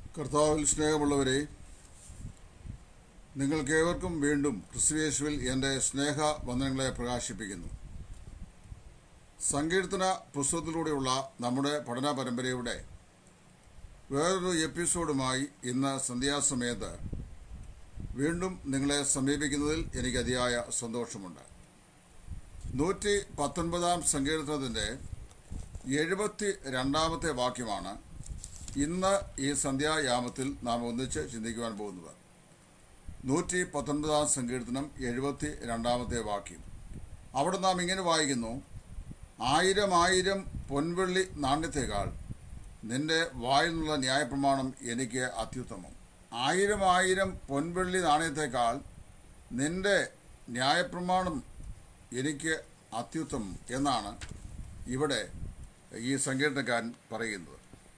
കർത്താവിൽ സ്നേഹമുള്ളവരെ നിങ്ങൾക്കേവർക്കും വീണ്ടും ക്രിസ്തുയേശുവിൽ എൻ്റെ സ്നേഹ വന്ദനങ്ങളെ പ്രകാശിപ്പിക്കുന്നു സങ്കീർത്തന പുസ്തകത്തിലൂടെയുള്ള നമ്മുടെ പഠന പരമ്പരയുടെ വേറൊരു എപ്പിസോഡുമായി ഇന്ന് സന്ധ്യാസമയത്ത് വീണ്ടും നിങ്ങളെ സമീപിക്കുന്നതിൽ എനിക്ക് അതിയായ സന്തോഷമുണ്ട് നൂറ്റി പത്തൊൻപതാം സങ്കീർത്തനത്തിൻ്റെ എഴുപത്തി രണ്ടാമത്തെ വാക്യമാണ് ഇന്ന് ഈ സന്ധ്യായാമത്തിൽ നാം ഒന്നിച്ച് ചിന്തിക്കുവാൻ പോകുന്നത് നൂറ്റി പത്തൊൻപതാം സങ്കീർത്തനം എഴുപത്തി രണ്ടാമത്തെ വാക്യം അവിടെ നാം ഇങ്ങനെ വായിക്കുന്നു ആയിരം ആയിരം പൊൻവെള്ളി നാണ്യത്തേക്കാൾ നിന്റെ വായിൽ നിന്നുള്ള ന്യായപ്രമാണം എനിക്ക് അത്യുത്തമം ആയിരം ആയിരം പൊൻവെള്ളി നാണയത്തേക്കാൾ നിന്റെ ന്യായപ്രമാണം എനിക്ക് അത്യുത്തമം എന്നാണ് ഇവിടെ ഈ സങ്കീർത്തനക്കാരൻ പറയുന്നത്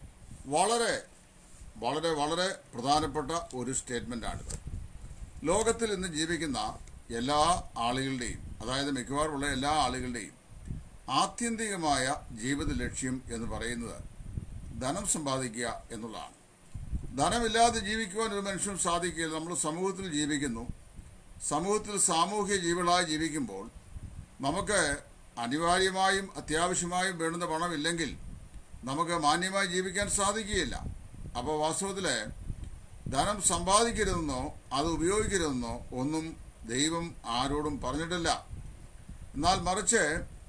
വളരെ വളരെ വളരെ പ്രധാനപ്പെട്ട ഒരു സ്റ്റേറ്റ്മെൻ്റാണിത് ലോകത്തിൽ ഇന്ന് ജീവിക്കുന്ന എല്ലാ ആളുകളുടെയും അതായത് മിക്കവാറുമുള്ള എല്ലാ ആളുകളുടെയും ആത്യന്തികമായ ജീവിത ലക്ഷ്യം എന്ന് പറയുന്നത് ധനം സമ്പാദിക്കുക എന്നുള്ളതാണ് ധനമില്ലാതെ ജീവിക്കുവാൻ ഒരു മനുഷ്യനും സാധിക്കില്ല നമ്മൾ സമൂഹത്തിൽ ജീവിക്കുന്നു സമൂഹത്തിൽ സാമൂഹ്യ ജീവികളായി ജീവിക്കുമ്പോൾ നമുക്ക് അനിവാര്യമായും അത്യാവശ്യമായും വേണ്ടുന്ന പണമില്ലെങ്കിൽ നമുക്ക് മാന്യമായി ജീവിക്കാൻ സാധിക്കുകയില്ല അപ്പോൾ വാസ്തവത്തിൽ ധനം സമ്പാദിക്കരുതെന്നോ അത് ഉപയോഗിക്കരുതെന്നോ ഒന്നും ദൈവം ആരോടും പറഞ്ഞിട്ടില്ല എന്നാൽ മറിച്ച്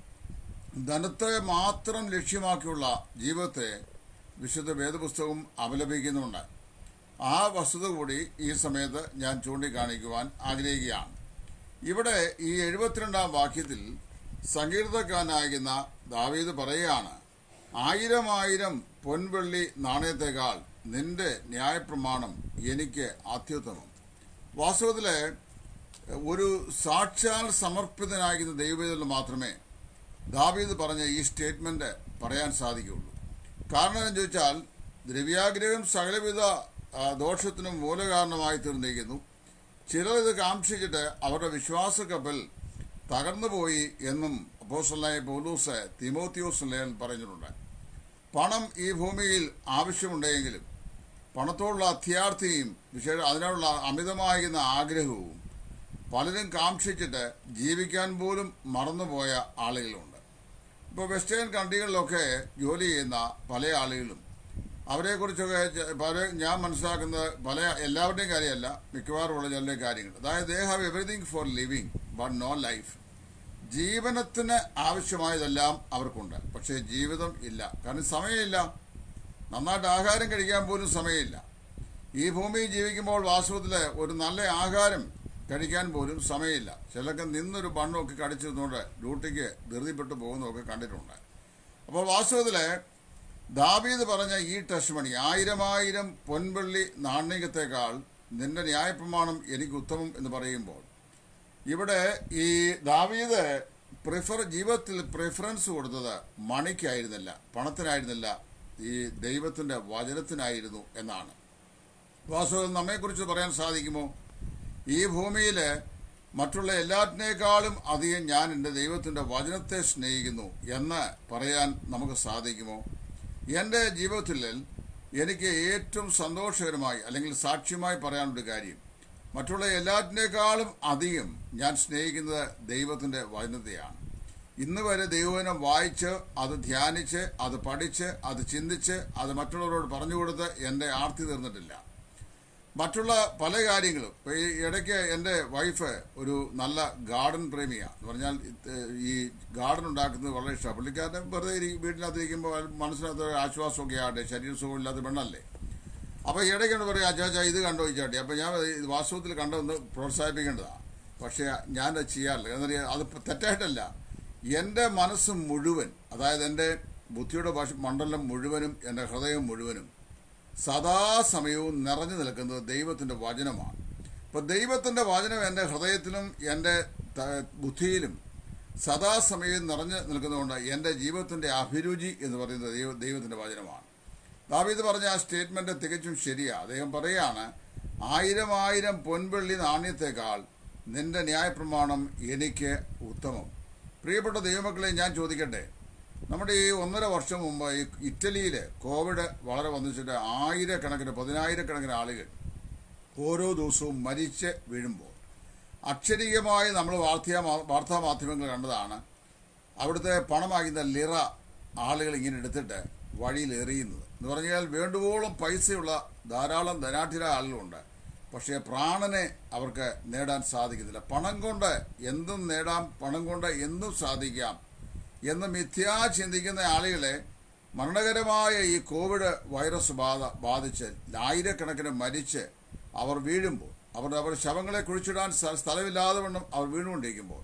ധനത്തെ മാത്രം ലക്ഷ്യമാക്കിയുള്ള ജീവിതത്തെ വിശുദ്ധ വേദപുസ്തകം അപലപിക്കുന്നുണ്ട് ആ വസ്തുത കൂടി ഈ സമയത്ത് ഞാൻ ചൂണ്ടിക്കാണിക്കുവാൻ ആഗ്രഹിക്കുകയാണ് ഇവിടെ ഈ എഴുപത്തിരണ്ടാം വാക്യത്തിൽ സങ്കീർത്തക്കാരനാകുന്ന ദാവീദ് പറയുകയാണ് ആയിരം ആയിരം പൊൻവെള്ളി നാണയത്തേക്കാൾ നിന്റെ ന്യായപ്രമാണം എനിക്ക് അത്യുത്തമം വാസ്തവത്തില് ഒരു സാക്ഷാൽ സമർപ്പിതനാകുന്ന ദൈവവേദന മാത്രമേ ദാവീദ് പറഞ്ഞ ഈ സ്റ്റേറ്റ്മെന്റ് പറയാൻ സാധിക്കുകയുള്ളൂ കാരണം എന്ന് ചോദിച്ചാൽ ദ്രവ്യാഗ്രഹം സകലവിധ ആ, ദോഷത്തിനും മൂലകാരണമായി തീർന്നിരിക്കുന്നു ചിലർ ഇത് കാക്ഷിച്ചിട്ട് അവരുടെ വിശ്വാസ കപ്പൽ തകർന്നുപോയി എന്നും അപ്പോസ്റ്റലായ പൗലൂസ് തിമോത്തിയോസ് ലേഖൻ പറഞ്ഞിട്ടുണ്ട് പണം ഈ ഭൂമിയിൽ ആവശ്യമുണ്ടെങ്കിലും പണത്തോടുള്ള അത്യാർത്ഥിയും വിശേഷ അതിനോടുള്ള അമിതമായിരുന്ന ആഗ്രഹവും പലരും കാക്ഷിച്ചിട്ട് ജീവിക്കാൻ പോലും മറന്നുപോയ ആളുകളുണ്ട് ഇപ്പോൾ വെസ്റ്റേൺ കൺട്രികളിലൊക്കെ ജോലി ചെയ്യുന്ന പല ആളുകളും അവരെക്കുറിച്ചൊക്കെ ച- പല ഞാൻ മനസ്സിലാക്കുന്നത് പല എല്ലാവരുടെയും കാര്യമല്ല മിക്കവാറുമുള്ള ചില കാര്യങ്ങൾ അതായത് they have everything for living but no life ജീവനത്തിന് ആവശ്യമായതെല്ലാം അവർക്കുണ്ട് പക്ഷേ ജീവിതം ഇല്ല കാരണം സമയമില്ല നന്നായിട്ട് ആഹാരം കഴിക്കാൻ പോലും സമയമില്ല ഈ ഭൂമിയിൽ ജീവിക്കുമ്പോൾ വാസ്തവത്തിൽ ഒരു നല്ല ആഹാരം കഴിക്കാൻ പോലും സമയമില്ല ചിലർക്ക് നിന്നൊരു ബണ്ണൊക്കെ കടിച്ചു നിന്നുകൊണ്ട് ഡ്യൂട്ടിക്ക് ധൃതിപ്പെട്ടു പോകുന്നതൊക്കെ കണ്ടിട്ടുണ്ട് അപ്പോൾ വാസ്തവത്തിൽ ദാവീദ് പറഞ്ഞ ഈ ടെസ്റ്റ് മണി ആയിരം ആയിരം പൊൻവെള്ളി നാണ്യത്തേക്കാൾ നിന്റെ ന്യായപ്രമാണം എനിക്ക് ഉത്തമം എന്ന് പറയുമ്പോൾ ഇവിടെ ഈ ദാവീദ് പ്രിഫർ ജീവിതത്തിൽ പ്രിഫറൻസ് കൊടുത്തത് മണിക്കായിരുന്നില്ല പണത്തിനായിരുന്നില്ല ഈ ദൈവത്തിന്റെ വചനത്തിനായിരുന്നു എന്നാണ് വാസ്തവത്തിൽ നമ്മെക്കുറിച്ച് പറയാൻ സാധിക്കുമോ ഈ ഭൂമിയിൽ മറ്റുള്ള എല്ലാറ്റിനേക്കാളും അധികം ഞാൻ എൻ്റെ ദൈവത്തിൻ്റെ വചനത്തെ സ്നേഹിക്കുന്നു എന്ന് പറയാൻ നമുക്ക് സാധിക്കുമോ എൻ്റെ ജീവിതത്തിൽ എനിക്ക് ഏറ്റവും സന്തോഷകരമായി അല്ലെങ്കിൽ സാക്ഷ്യമായി പറയാനൊരു കാര്യം മറ്റുള്ള എല്ലാറ്റിനേക്കാളും അധികം ഞാൻ സ്നേഹിക്കുന്നത് ദൈവത്തിൻ്റെ വചനത്തെയാണ് ഇന്ന് വരെ ദൈവവചനം വായിച്ച് അത് ധ്യാനിച്ച് അത് പഠിച്ച് അത് ചിന്തിച്ച് അത് മറ്റുള്ളവരോട് പറഞ്ഞു കൊടുത്ത് എൻ്റെ ആർത്തി തീർന്നിട്ടില്ല മറ്റുള്ള പല കാര്യങ്ങളും ഇപ്പൊ ഈ ഇടയ്ക്ക് എൻ്റെ വൈഫ് ഒരു നല്ല ഗാർഡൻ പ്രേമിയാണ് എന്ന് പറഞ്ഞാൽ ഇത് ഈ ഗാർഡൻ ഉണ്ടാക്കുന്നത് വളരെ ഇഷ്ടമാണ് പുള്ളിക്കാരൻ്റെ വെറുതെ ഇരി- വീട്ടിനകത്തിരിക്കുമ്പോൾ മനസ്സിനകത്ത് ഒരു ആശ്വാസമൊക്കെ ആട്ടെ ശരീര സുഖമില്ലാത്ത പെണ്ണല്ലേ അപ്പോൾ ഇടയ്ക്കൊണ്ട് പറയും അച്ചാച്ചാ ഇത് കണ്ടോ ചോട്ടെ അപ്പോൾ ഞാൻ ഇത് വാസ്തവത്തിൽ കണ്ടൊന്ന് പ്രോത്സാഹിപ്പിക്കേണ്ടതാണ് പക്ഷേ ഞാനത് ചെയ്യാറില്ല എന്നറിയാം അത് തെറ്റായിട്ടല്ല എൻ്റെ മനസ്സ് മുഴുവൻ അതായത് എൻ്റെ ബുദ്ധിയുടെ ഭാഷ മണ്ഡലം മുഴുവനും എൻ്റെ ഹൃദയം മുഴുവനും സദാസമയവും നിറഞ്ഞു നിൽക്കുന്നത് ദൈവത്തിൻ്റെ വചനമാണ് അപ്പോൾ ദൈവത്തിൻ്റെ വചനം എൻ്റെ ഹൃദയത്തിലും എൻ്റെ ത- ബുദ്ധിയിലും സദാസമയവും നിറഞ്ഞു നിൽക്കുന്നതുകൊണ്ട് എൻ്റെ ജീവിതത്തിൻ്റെ അഭിരുചി എന്ന് പറയുന്നത് ദൈവ ദൈവത്തിൻ്റെ വചനമാണ് ദാവീദ് പറഞ്ഞ ആ സ്റ്റേറ്റ്മെന്റ് തികച്ചും ശരിയാ അദ്ദേഹം പറയാണ് ആയിരം ആയിരം പൊൻവെള്ളി നാണ്യത്തേക്കാൾ നിന്റെ ന്യായപ്രമാണം എനിക്ക് ഉത്തമം പ്രിയപ്പെട്ട ദൈവമക്കളെ ഞാൻ ചോദിക്കട്ടെ നമ്മുടെ ഈ ഒന്നര വർഷം മുമ്പ് ഈ ഇറ്റലിയിൽ കോവിഡ് വളരെ വന്നിച്ചിട്ട് ആയിരക്കണക്കിന് പതിനായിരക്കണക്കിന് ആളുകൾ ഓരോ ദിവസവും മരിച്ച് വീഴുമ്പോൾ അക്ഷരീയമായി നമ്മൾ വാർത്താ വാർത്താ മാധ്യമങ്ങൾ കണ്ടതാണ് അവിടുത്തെ പണമാകുന്ന ലിറ ആളുകൾ ഇങ്ങനെ എടുത്തിട്ട് വഴിയിൽ എറിയുന്നത് എന്ന് പറഞ്ഞാൽ വേണ്ടുവോളം പൈസയുള്ള ധാരാളം ധനാഠ്യരായ ആളുകളുണ്ട് പക്ഷേ പ്രാണനെ അവർക്ക് നേടാൻ സാധിക്കുന്നില്ല പണം കൊണ്ട് എന്തും നേടാം പണം കൊണ്ട് എന്തും സാധിക്കാം എന്ന് മിഥ്യാ ചിന്തിക്കുന്ന ആളുകളെ മരണകരമായ ഈ കോവിഡ് വൈറസ് ബാധ ബാധിച്ച് ആയിരക്കണക്കിന് മരിച്ച് അവർ വീഴുമ്പോൾ അവർ അവർ ശവങ്ങളെ കുഴിച്ചിടാൻ സ്ഥ- സ്ഥലമില്ലാതെ വണ്ണം അവർ വീണുകൊണ്ടിരിക്കുമ്പോൾ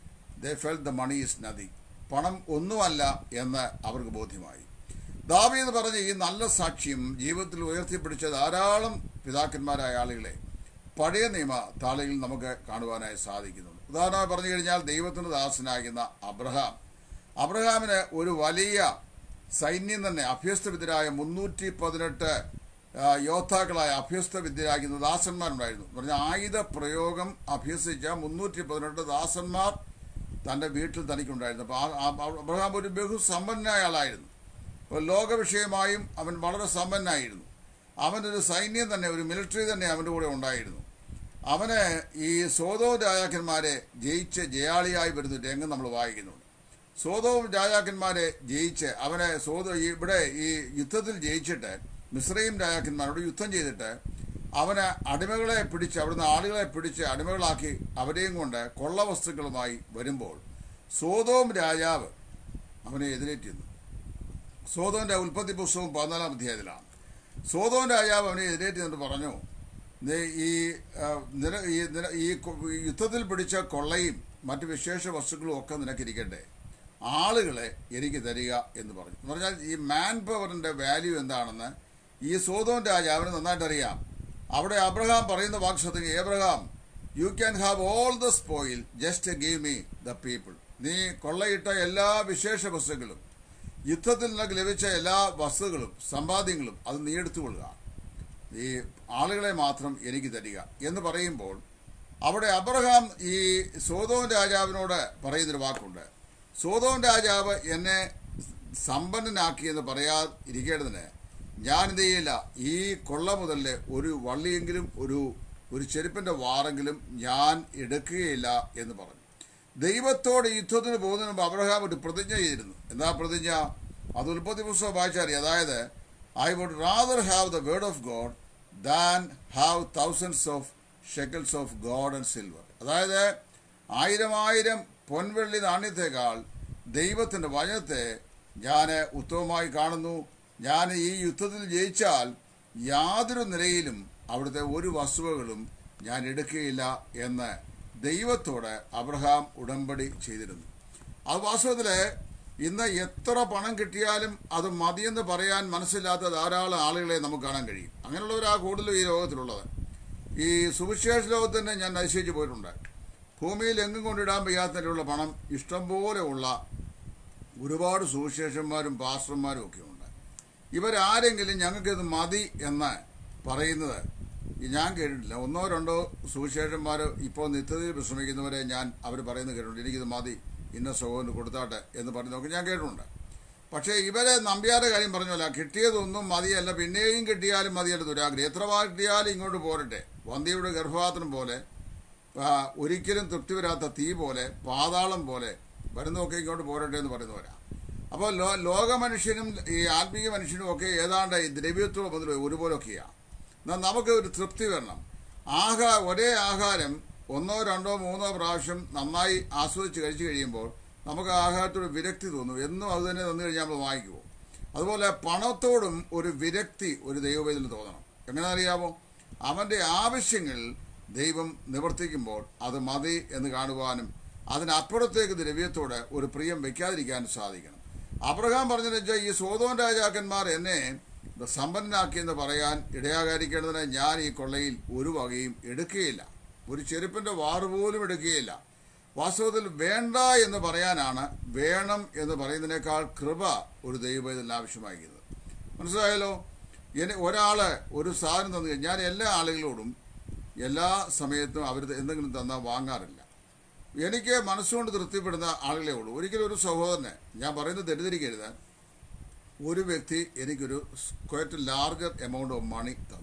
they fell the money is nothing പണം ഒന്നുമല്ല എന്ന് അവർക്ക് ബോധ്യമായി ദാവീദ് പറഞ്ഞ ഈ നല്ല സാക്ഷ്യം ജീവിതത്തിൽ ഉയർത്തിപ്പിടിച്ച ധാരാളം പിതാക്കന്മാരായ ആളുകളെ പഴയ നിയമ താളുകളിൽ നമുക്ക് കാണുവാനായി സാധിക്കുന്നുണ്ട് ഉദാഹരണമായി പറഞ്ഞു കഴിഞ്ഞാൽ ദൈവത്തിന് ദാസനാകുന്ന അബ്രഹാം അബ്രഹാമിന് ഒരു വലിയ സൈന്യം തന്നെ അഭ്യസ്തവിദ്യരായ മുന്നൂറ്റി പതിനെട്ട് യോദ്ധാക്കളായ അഭ്യസ്തവിദ്യരാകുന്ന ദാസന്മാരുണ്ടായിരുന്നു എന്ന് പറഞ്ഞാൽ ആയുധ പ്രയോഗം അഭ്യസിച്ച മുന്നൂറ്റി പതിനെട്ട് ദാസന്മാർ തൻ്റെ വീട്ടിൽ തനിക്കുണ്ടായിരുന്നു അപ്പോൾ ആ- ആ- അബ്രഹാം ഒരു ബഹുസമ്പന്നനായ ആളായിരുന്നു അപ്പോൾ ലോകവിഷയമായും അവൻ വളരെ സമ്പന്നായിരുന്നു അവനൊരു സൈന്യം തന്നെ ഒരു മിലിറ്ററി തന്നെ അവൻ്റെ കൂടെ ഉണ്ടായിരുന്നു അവന് ഈ സോതോ രാജാക്കന്മാരെ ജയിച്ച് ജയാളിയായി വരുന്ന രംഗം നമ്മൾ വായിക്കുന്നുണ്ട് സോതവും രാജാക്കന്മാരെ ജയിച്ച് അവനെ സോതോ ഈ ഇവിടെ ഈ യുദ്ധത്തിൽ ജയിച്ചിട്ട് മിശ്രയും രാജാക്കന്മാരോട് യുദ്ധം ചെയ്തിട്ട് അവന് അടിമകളെ പിടിച്ച് അവിടുന്ന് ആളുകളെ പിടിച്ച് അടിമകളാക്കി അവരെയും കൊണ്ട് കൊള്ള വസ്തുക്കളുമായി വരുമ്പോൾ സോതോം രാജാവ് അവനെ എതിരേറ്റിരുന്നു സോതോന്റെ ഉൽപ്പത്തി പുസ്തകം പതിനാലാം അധ്യായത്തിലാണ് സോതോൻ രാജാവ് അവനെ എതിരേറ്റ് എന്നിട്ട് പറഞ്ഞു "നീ ഈ ആ, നിന- ഈ നിന- ഈ കൊ- ഈ യുദ്ധത്തിൽ പിടിച്ച കൊള്ളയും മറ്റ് വിശേഷ വസ്തുക്കളും ഒക്കെ നിനക്കിരിക്കട്ടെ ആളുകളെ എനിക്ക് തരിക എന്ന് പറഞ്ഞു എന്ന് പറഞ്ഞാൽ ഈ മാൻ പവറിന്റെ വാല്യൂ എന്താണെന്ന് ഈ സോതോൻ രാജാവിന് നന്നായിട്ട് അറിയാം അവിടെ അബ്രഹാം പറയുന്ന വാക്സത്തിൽ Abraham you can have all the spoil just give me the people നീ കൊള്ളയിട്ട എല്ലാ വിശേഷ വസ്തുക്കളും യുദ്ധത്തിൽ നിനക്ക് ലഭിച്ച എല്ലാ വസ്തുക്കളും സമ്പാദ്യങ്ങളും അത് നീ എടുത്തുകൊള്ളുക ഈ ആളുകളെ മാത്രം എനിക്ക് തരിക എന്ന് പറയുമ്പോൾ അവിടെ അബ്രഹാം ഈ സോതോൻ രാജാവിനോട് പറയുന്നൊരു വാക്കുണ്ട് സോതോൻ രാജാവ് എന്നെ സമ്പന്നനാക്കി എന്ന് പറയാതിരിക്കേണ്ടതിന് ഞാൻ എന്ത് ചെയ്യില്ല ഈ കൊള്ള മുതലിലെ ഒരു വള്ളിയെങ്കിലും ഒരു ഒരു ചെരുപ്പിന്റെ വാറെങ്കിലും ഞാൻ എടുക്കുകയില്ല എന്ന് പറഞ്ഞു ദൈവത്തോട് യുദ്ധത്തിന് പോകുന്നതിന് മുമ്പ് അബ്രഹാം ഒരു പ്രതിജ്ഞ ചെയ്തിരുന്നു എന്താ പ്രതിജ്ഞ അത് ഉൽപ്പത്തി പുസ്തകം വായിച്ചറിയാം അതായത് I would rather have the word of God than have thousands of shekels of gold and silver അതായത് ആയിരം ആയിരം പൊൻവെള്ളി നാണ്യത്തെക്കാൾ ദൈവത്തിന്റെ വചനത്തെ ഞാൻ ഉത്തമമായി കാണുന്നു ഞാൻ ഈ യുദ്ധത്തിൽ ജയിച്ചാൽ യാതൊരു നിലയിലും അവിടുത്തെ ഒരു വസ്തുവകളും ഞാൻ എടുക്കുകയില്ല എന്ന് ദൈവത്തോട് അബ്രഹാം ഉടമ്പടി ചെയ്തിരുന്നു അത് വാസ്തവത്തിൽ ഇന്ന് എത്ര പണം കിട്ടിയാലും അത് മതിയെന്ന് പറയാൻ മനസ്സില്ലാത്ത ധാരാളം ആളുകളെ നമുക്ക് കാണാൻ കഴിയും അങ്ങനെയുള്ളവരാ കൂടുതലും ഈ ലോകത്തിലുള്ളത് ഈ സുവിശേഷ ലോകത്ത് തന്നെ ഞാൻ നശിച്ചു പോയിട്ടുണ്ട് ഭൂമിയിൽ എങ്ങും കൊണ്ടിടാൻ വയ്യാത്തതിലുള്ള പണം ഇഷ്ടംപോലെ ഉള്ള ഒരുപാട് സുവിശേഷന്മാരും പാസ്റ്റർമാരും ഒക്കെ ഉണ്ട് ഇവരാരെങ്കിലും ഞങ്ങൾക്കിത് മതി എന്ന് പറയുന്നത് ഈ ഞാൻ കേട്ടിട്ടില്ല ഒന്നോ രണ്ടോ സുവിശേഷന്മാർ ഇപ്പോൾ നിത്യതയിൽ വിശ്രമിക്കുന്നവരെ ഞാൻ അവർ പറയുന്നത് കേട്ടിട്ടുണ്ട് എനിക്കിത് മതി ഇന്ന സുഖം കൊടുത്താട്ടെ എന്ന് പറയുന്നതൊക്കെ ഞാൻ കേട്ടിട്ടുണ്ട് പക്ഷേ ഇവരെ നമ്പ്യാരുടെ കാര്യം പറഞ്ഞല്ല കിട്ടിയതൊന്നും മതിയല്ല പിന്നെയും കിട്ടിയാലും മതിയല്ല ദുരാഗ്രഹം എത്ര വാ കിട്ടിയാലും ഇങ്ങോട്ട് പോരട്ടെ വന്തിയുടെ ഗർഭപാത്രം പോലെ ആ, ഒരിക്കലും തൃപ്തി വരാത്ത തീ പോലെ പാതാളം പോലെ വരുന്നതൊക്കെ ഇങ്ങോട്ട് പോരട്ടെ എന്ന് പറയുന്നവരാ അപ്പോൾ ലോ ലോക മനുഷ്യനും ഈ ആത്മീയ മനുഷ്യനും ഒക്കെ ഏതാണ്ട് ഈ ദ്രവ്യത്തോട് മുതൽ ഒരുപോലൊക്കെയാണ് എന്നാൽ നമുക്ക് ഒരു തൃപ്തി വരണം ആഹാ ഒരേ ആഹാരം ഒന്നോ രണ്ടോ മൂന്നോ പ്രാവശ്യം നന്നായി ആസ്വദിച്ച് കഴിച്ചു കഴിയുമ്പോൾ നമുക്ക് ആഹാരത്തോട് വിരക്തി തോന്നും എന്നും അത് തന്നെ തന്നു കഴിഞ്ഞാൽ നമ്മൾ വാങ്ങിക്കുമോ അതുപോലെ പണത്തോടും ഒരു വിരക്തി ഒരു ദൈവവേദന തോന്നണം എങ്ങനെ അറിയാമോ അവന്റെ ആവശ്യങ്ങൾ ദൈവം നിവർത്തിക്കുമ്പോൾ അത് മതി എന്ന് കാണുവാനും അതിനപ്പുറത്തേക്ക് ദ്രവ്യത്തോട് ഒരു പ്രിയം വെക്കാതിരിക്കാനും സാധിക്കണം അബ്രഹാം പറഞ്ഞതെന്ന് വെച്ചാൽ ഈ സോതോൻ രാജാക്കന്മാർ എന്നെ സമ്പന്നനാക്കിയെന്ന് പറയാൻ ഇടയാകാതിരിക്കേണ്ടതിന് ഞാൻ ഈ കൊള്ളയിൽ ഒരു വകയും എടുക്കുകയില്ല ഒരു ചെരുപ്പിന്റെ വാറ് പോലും എടുക്കുകയില്ല വാസ്തവത്തിൽ വേണ്ട എന്ന് പറയാനാണ് വേണം എന്ന് പറയുന്നതിനേക്കാൾ കൃപ ഒരു ദൈവവേദന ആവശ്യമായിരിക്കുന്നത് മനസ്സിലായല്ലോ എന്നെ ഒരാള് ഒരു സാധനം തന്നു കഴിഞ്ഞാൽ ഞാൻ എല്ലാ ആളുകളോടും എല്ലാ സമയത്തും അവർ എന്തെങ്കിലും തന്നാൽ വാങ്ങാറില്ല എനിക്ക് മനസ്സുകൊണ്ട് തൃപ്തിപ്പെടുന്ന ആളുകളെ ഉള്ളൂ ഒരിക്കലും ഒരു സഹോദരനെ ഞാൻ പറയുന്നത് തെറ്റിദ്ധരിക്കരുത് ഒരു വ്യക്തി എനിക്കൊരു quite larger amount of money തന്നു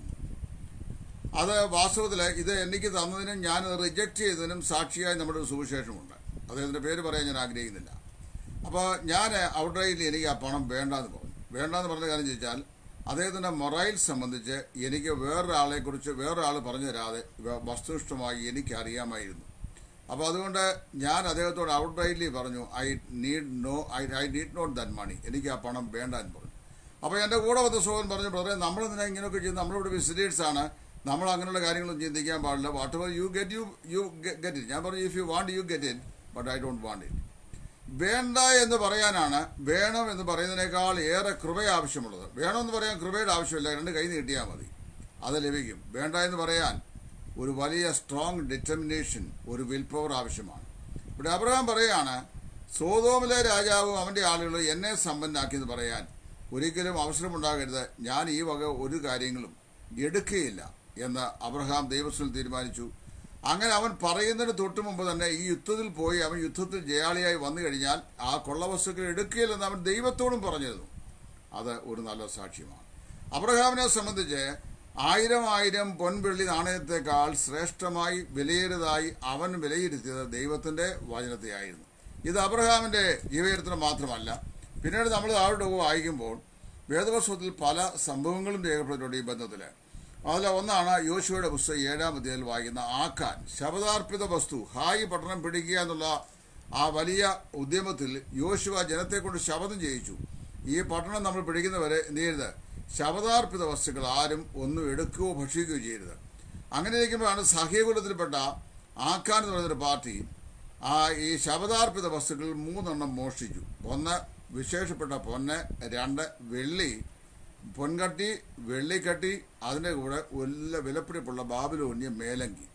അത് വാസ്തവത്തിൽ ഇത് എനിക്ക് തന്നതിനും ഞാൻ റിജക്റ്റ് ചെയ്തതിനും സാക്ഷിയായി നമ്മുടെ ഒരു സുവിശേഷമുണ്ട് അദ്ദേഹത്തിന്റെ പേര് പറയാൻ ഞാൻ ആഗ്രഹിക്കുന്നില്ല അപ്പോൾ ഞാൻ ഔട്ട്റൈറ്റിൽ എനിക്ക് ആ പണം വേണ്ടാന്ന് പറഞ്ഞു വേണ്ടാന്ന് പറഞ്ഞ കാര്യം ചോദിച്ചാൽ അദ്ദേഹത്തിന്റെ മൊറൈൽ സംബന്ധിച്ച് എനിക്ക് വേറൊരാളെ കുറിച്ച് വേറൊരാൾ പറഞ്ഞു തരാതെ വ- വസ്തുനിഷ്ഠമായി എനിക്ക് അറിയാമായിരുന്നു അപ്പോൾ അതുകൊണ്ട് ഞാൻ അദ്ദേഹത്തോട് ഔട്ട്റൈറ്റ്ലി പറഞ്ഞു I need no I I need not that money എനിക്ക് ആ പണം വേണ്ട എന്ന് പറഞ്ഞു അപ്പോൾ എൻ്റെ കൂടെ വന്ന സോഹൻ പറഞ്ഞു ബ്രദറെ നമ്മളെന്തിനാ ഇങ്ങനെയൊക്കെ ചെയ്യുന്നത് നമ്മളിവിടെ വിസിറ്റേഴ്സ് ആണ് നമ്മൾ അങ്ങനെയുള്ള കാര്യങ്ങളൊന്നും ചിന്തിക്കാൻ പാടില്ല whatever you get you you get it ഞാൻ പറഞ്ഞു if you want you get it but I don't want it വേണ്ട എന്ന് പറയാനാണ് വേണം എന്ന് പറയുന്നതിനേക്കാൾ ഏറെ കൃപ ആവശ്യമുള്ളത് വേണമെന്ന് പറയാൻ കൃപയുടെ ആവശ്യമില്ല രണ്ട് കൈ നീട്ടിയാൽ മതി അത് ലഭിക്കും വേണ്ട എന്ന് പറയാൻ ഒരു വലിയ സ്ട്രോങ് ഡിറ്റർമിനേഷൻ ഒരു വിൽ പവർ ആവശ്യമാണ് ഇവിടെ അബ്രഹാം പറയാണ് സോതോമിലെ രാജാവും അവന്റെ ആളുകളും എന്നെ സമ്പന്നാക്കിയെന്ന് പറയാൻ ഒരിക്കലും അവസരമുണ്ടാകരുത് ഞാൻ ഈ വക ഒരു കാര്യങ്ങളും എടുക്കുകയില്ല എന്ന് അബ്രഹാം ദൈവസ്വൽ തീരുമാനിച്ചു അങ്ങനെ അവൻ പറയുന്നതിന് തൊട്ടു മുമ്പ് തന്നെ ഈ യുദ്ധത്തിൽ പോയി അവൻ യുദ്ധത്തിൽ ജയാളിയായി വന്നു കഴിഞ്ഞാൽ ആ കൊള്ളവസ്തുക്കൾ എടുക്കുകയില്ലെന്ന് അവൻ ദൈവത്തോടും പറഞ്ഞിരുന്നു അത് ഒരു നല്ല സാക്ഷ്യമാണ് അബ്രഹാമിനെ സംബന്ധിച്ച് ആയിരം ആയിരം പൊൻവെള്ളി നാണയത്തെക്കാൾ ശ്രേഷ്ഠമായി വിലയേറിയതായി അവൻ വിലയിരുത്തിയത് ദൈവത്തിന്റെ വചനത്തെയായിരുന്നു ഇത് അബ്രഹാമിന്റെ ജീവചരിത്രം മാത്രമല്ല പിന്നീട് നമ്മൾ താഴോട്ട് വായിക്കുമ്പോൾ വേദപുസ്തകത്തിൽ പല സംഭവങ്ങളും രേഖപ്പെടുത്തിയിട്ടുണ്ട് ഈ ബന്ധത്തില് അതിൽ ഒന്നാണ് യോശുവയുടെ പുസ്തകം ഏഴാം അധ്യായത്തിൽ വായിക്കുന്ന ആക്കാൻ ശബദാർപ്പിത വസ്തു ഹായി പട്ടണം പിടിക്കുക എന്നുള്ള ആ വലിയ ഉദ്യമത്തിൽ യോശുവ ജനത്തെ കൊണ്ട് ശപഥം ചെയ്യിച്ചു ഈ പട്ടണം നമ്മൾ പിടിക്കുന്നവരെ എന്ത് ചെയ്യരുത് ശബദാർപ്പിത വസ്തുക്കൾ ആരും ഒന്നും എടുക്കുകയോ ഭക്ഷിക്കുകയോ ചെയ്യരുത് അങ്ങനെ ഇരിക്കുമ്പോഴാണ് സഹീകുലത്തിൽപ്പെട്ട ആക്കാൻ എന്ന് പറയുന്നൊരു പാർട്ടി ആ ഈ ശബദാർപ്പിത വസ്തുക്കൾ മൂന്നെണ്ണം മോഷ്ടിച്ചു ഒന്ന് വിശേഷപ്പെട്ട പൊന്ന് രണ്ട് വെള്ളി പൊൻകട്ടി വെള്ളിക്കട്ടി അതിൻ്റെ കൂടെ നല്ല വിലപ്പിടിപ്പുള്ള ബാബിലോന്യ മേലങ്കി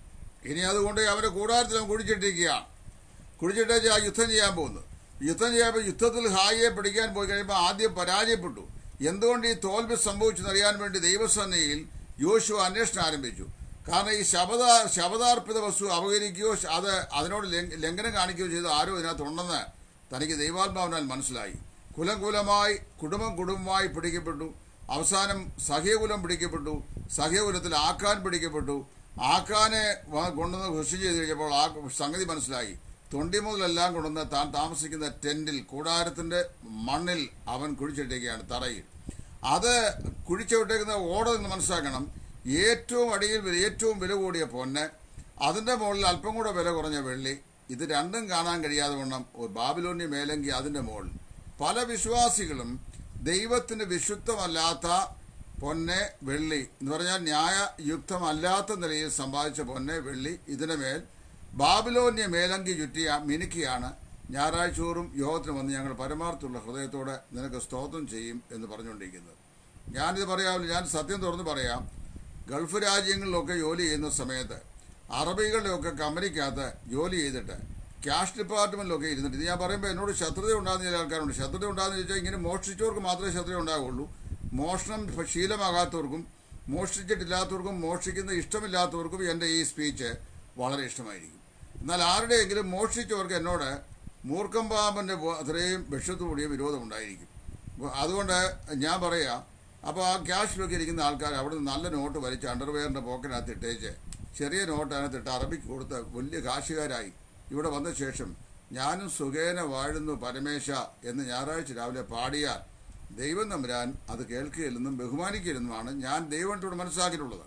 ഇനി അതുകൊണ്ട് അവരെ കൂടാരത്തിൽ അവൻ കുഴിച്ചിട്ടിരിക്കുകയാണ് കുഴിച്ചിട്ടേച്ച് ആ യുദ്ധം ചെയ്യാൻ പോകുന്നു യുദ്ധം ചെയ്യാൻ യുദ്ധത്തിൽ ഹായിയെ പിടിക്കാൻ പോയി കഴിയുമ്പോൾ ആദ്യം പരാജയപ്പെട്ടു എന്തുകൊണ്ട് ഈ തോൽവി സംഭവിച്ചെന്ന് അറിയാൻ വേണ്ടി ദൈവസന്നയിൽ യോശു അന്വേഷണം ആരംഭിച്ചു കാരണം ഈ ശബദ ശബദാർപ്പിത വസ്തു അപകരിക്കുകയോ അത് അതിനോട് ലംഘ- ലംഘനം കാണിക്കുകയോ ചെയ്ത ആരോ ഇതിനകത്തുണ്ടെന്ന് തനിക്ക് ദൈവാത്മാവിനാൽ മനസ്സിലായി കുലം കുലമായി കുടുംബം കുടുംബമായി പിടിക്കപ്പെട്ടു അവസാനം സഹ്യകുലം പിടിക്കപ്പെട്ടു സഹ്യകുലത്തിൽ ആക്കാൻ പിടിക്കപ്പെട്ടു ആക്കാനെ വ- കൊണ്ടുവന്ന് കൃഷി ചെയ്ത് കഴിഞ്ഞപ്പോൾ ആ സംഗതി മനസ്സിലായി തൊണ്ടി മുതലെല്ലാം കൊണ്ടുവന്ന് താൻ താമസിക്കുന്ന ടെന്റിൽ കൂടാരത്തിന്റെ മണ്ണിൽ അവൻ കുഴിച്ചിട്ടേക്കുകയാണ് തറയിൽ അത് കുഴിച്ചുവിട്ടേക്കുന്ന ഓർഡർ എന്ന് മനസ്സിലാക്കണം ഏറ്റവും അടിയിൽ വില- ഏറ്റവും വില കൂടിയ പൊന്ന് അതിന്റെ മുകളിൽ അല്പം കൂടെ വില കുറഞ്ഞ വെള്ളി ഇത് രണ്ടും കാണാൻ കഴിയാതെ വണ്ണം ഒരു ബാബിലോന്യ മേലങ്കി അതിന്റെ മുകളിൽ പല വിശ്വാസികളും ദൈവത്തിന് വിശുദ്ധമല്ലാത്ത പൊന്നെ വെള്ളി എന്ന് പറഞ്ഞാൽ ന്യായയുക്തമല്ലാത്ത നിലയിൽ സമ്പാദിച്ച പൊന്നെ വെള്ളി ഇതിന് മേൽ ബാബിലോന്യ മേലങ്കി ചുറ്റിയ മിനുക്കിയാണ് ഞായറാഴ്ച തോറും യോഗത്തിന് വന്ന് ഞങ്ങൾ പരമാർത്ഥമുള്ള ഹൃദയത്തോടെ നിനക്ക് സ്തോത്രം ചെയ്യും എന്ന് പറഞ്ഞുകൊണ്ടിരിക്കുന്നത് ഞാനിത് പറയാമല്ലോ ഞാൻ സത്യം തുറന്ന് പറയാം ഗൾഫ് രാജ്യങ്ങളിലൊക്കെ ജോലി ചെയ്യുന്ന സമയത്ത് അറബികളുടെയൊക്കെ കമ്പനിക്കകത്ത് ജോലി ചെയ്തിട്ട് ക്യാഷ് ഡിപ്പാർട്ട്മെന്റിലൊക്കെ ഇരുന്നിട്ട് ഇത് ഞാൻ പറയുമ്പോൾ എന്നോട് ശത്രുത ഉണ്ടാകുന്ന ചില ആൾക്കാരുണ്ട് ശത്രുത ഉണ്ടാകുന്ന ചോദിച്ചാൽ ഇങ്ങനെ മോഷ്ടിച്ചവർക്ക് മാത്രമേ ശത്രുത ഉണ്ടാകുള്ളൂ മോഷണം ശീലമാകാത്തവർക്കും മോഷ്ടിച്ചിട്ടില്ലാത്തവർക്കും മോഷ്ടിക്കുന്ന ഇഷ്ടമില്ലാത്തവർക്കും എൻ്റെ ഈ സ്പീച്ച് വളരെ ഇഷ്ടമായിരിക്കും എന്നാൽ ആരുടെയെങ്കിലും മോഷ്ടിച്ചവർക്ക് എന്നോട് മൂർഖം പാമ്പൻ്റെ അത്രയും വിഷത്തോടിയ വിരോധമുണ്ടായിരിക്കും അപ്പോൾ അതുകൊണ്ട് ഞാൻ പറയാം അപ്പോൾ ആ ക്യാഷിലൊക്കെ ഇരിക്കുന്ന ആൾക്കാർ അവിടെ നിന്ന് നല്ല നോട്ട് വലിച്ച് അണ്ടർവെയറിൻ്റെ പോക്കറ്റിനകത്ത് ഇട്ടേച്ച് ചെറിയ നോട്ട് അതിനകത്തിട്ട് അറബിക്ക് കൊടുത്ത് വലിയ കാശുകാരായി ഇവിടെ വന്ന ശേഷം ഞാനും സുഖേന വാഴുന്നു പരമേശ എന്ന് ഞായറാഴ്ച രാവിലെ പാടിയാൽ ദൈവം തമ്പുരാൻ അത് കേൾക്കുകയില്ലെന്നും ബഹുമാനിക്കുകയില്ലെന്നുമാണ് ഞാൻ ദൈവത്തോട് മനസ്സിലാക്കിയിട്ടുള്ളത്